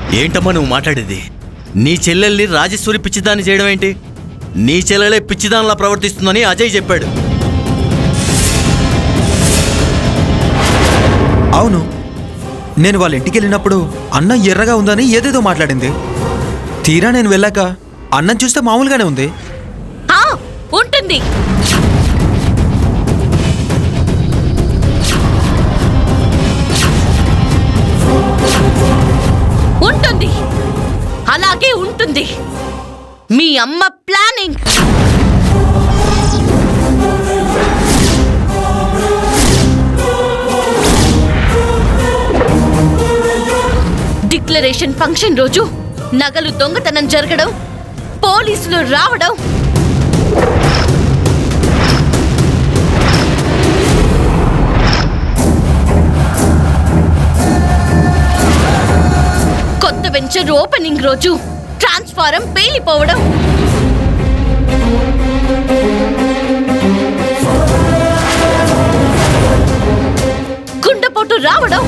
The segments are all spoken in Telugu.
ఏంటమ్మా నువ్వు మాట్లాడేది నీ చెల్లెల్ని రాజేశ్వరి పిచ్చిదాన్ని చేయడం ఏంటి నీ చెల్లెలే పిచ్చిదానిలా ప్రవర్తిస్తుందని అజయ్ చెప్పాడు అవును నేను వాళ్ళ ఇంటికి వెళ్ళినప్పుడు అన్నం ఎర్రగా ఉందని ఏదేదో మాట్లాడింది తీరా నేను వెళ్ళాక అన్నం చూస్తే మామూలుగానే ఉంది ఆ, ఉంటుంది ఉంటుంది అలాగే ఉంటుంది మీ అమ్మ ప్లానింగ్ డిక్లరేషన్ ఫంక్షన్ రోజు నగలు దొంగతనం జరగడం పోలీసులు రావడం కొత్త వెంచర్ ఓపెనింగ్ రోజు ట్రాన్స్ఫారం పేలిపోవడం గుండెపోటు రావడం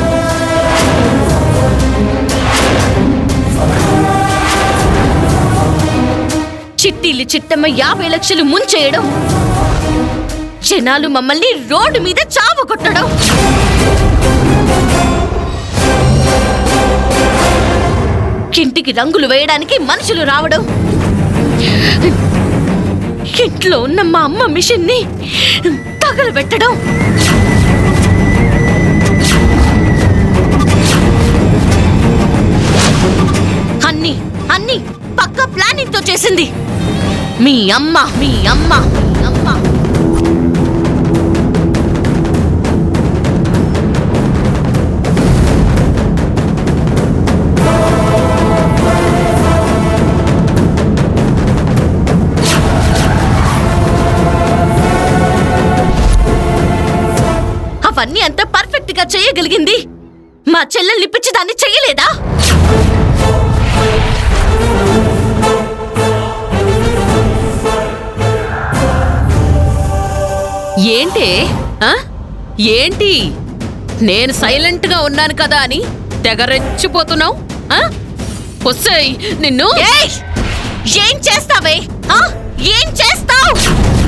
చిట్టీలు చిట్టమ్మ యాభై లక్షలు ముంచేయడం జనాలు మమ్మల్ని రోడ్డు మీద చావు కొట్టడం ఇంటికి రంగులు వేయడానికి మనుషులు రావడం ఇంట్లో ఉన్న మా అమ్మ మిషన్ని తగలబెట్టడం అన్ని అన్ని పక్క ప్లానింగ్ తో చేసింది మీ అమ్మ మీ అమ్మ మీ అమ్మ అవన్నీ అంత పర్ఫెక్ట్ గా చేయగలిగింది మా చెల్లెల్ని పిచ్చి దాన్ని చెయ్యలేదా ఏంటే ఆ? ఏంటి నేను సైలెంట్ గా ఉన్నాను కదా అని తెగ రెచ్చిపోతున్నావు నిన్ను ఏయ్! ఏం చేస్తావే ఆ? ఏం చేస్తావ్